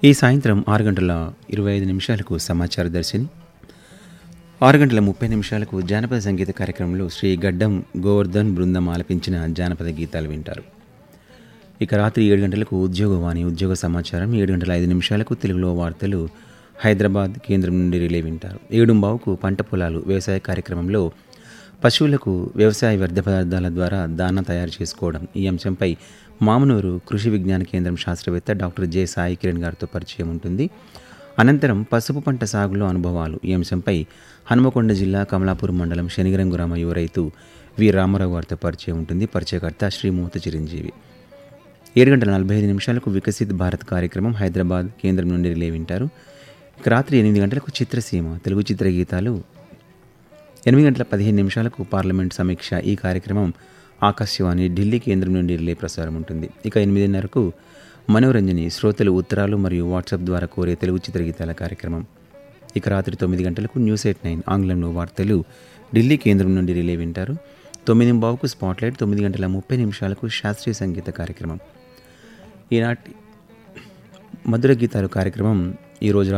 ఈ సాయంత్రం ఆరు గంటల ఇరవై ఐదు నిమిషాలకు సమాచార దర్శిని ఆరు గంటల ముప్పై నిమిషాలకు జానపద సంగీత కార్యక్రమంలో శ్రీ గడ్డం గోవర్ధన్ బృందం ఆలపించిన జానపద గీతాలు వింటారు ఇక రాత్రి ఏడు గంటలకు ఉద్యోగవాణి ఉద్యోగ సమాచారం ఏడు గంటల ఐదు నిమిషాలకు తెలుగులో వార్తలు హైదరాబాద్ కేంద్రం నుండి రిలే వింటారు ఏడు బావుకు పంట పొలాలు వ్యవసాయ కార్యక్రమంలో పశువులకు వ్యవసాయ వ్యర్థ పదార్థాల ద్వారా దానా తయారు చేసుకోవడం ఈ అంశంపై మామనూరు కృషి విజ్ఞాన కేంద్రం శాస్త్రవేత్త డాక్టర్ జె సాయి కిరణ్ గారితో పరిచయం ఉంటుంది అనంతరం పసుపు పంట సాగులో అనుభవాలు ఈ అంశంపై హనుమకొండ జిల్లా కమలాపూర్ మండలం శనిగరం గ్రామ యువ రైతు వి రామారావు గారితో పరిచయం ఉంటుంది పరిచయకర్త శ్రీ మూత చిరంజీవి ఏడు గంటల నలభై ఐదు నిమిషాలకు వికసిత్ భారత్ కార్యక్రమం హైదరాబాద్ కేంద్రం నుండి రిలే వింటారు ఇక రాత్రి ఎనిమిది గంటలకు చిత్రసీమ తెలుగు చిత్ర గీతాలు ఎనిమిది గంటల పదిహేను నిమిషాలకు పార్లమెంట్ సమీక్ష ఈ కార్యక్రమం ఆకాశవాణి ఢిల్లీ కేంద్రం నుండి రిలే ప్రసారం ఉంటుంది ఇక ఎనిమిదిన్నరకు మనోరంజని శ్రోతలు ఉత్తరాలు మరియు వాట్సాప్ ద్వారా కోరే తెలుగు చిత్రగీతాల కార్యక్రమం ఇక రాత్రి తొమ్మిది గంటలకు న్యూస్ ఎయిట్ నైన్ ఆంగ్లంలో వార్తలు ఢిల్లీ కేంద్రం నుండి రిలే వింటారు తొమ్మిది బావుకు స్పాట్లైట్ తొమ్మిది గంటల ముప్పై నిమిషాలకు శాస్త్రీయ సంగీత కార్యక్రమం ఈనాటి మధుర గీతాలు కార్యక్రమం ఈరోజు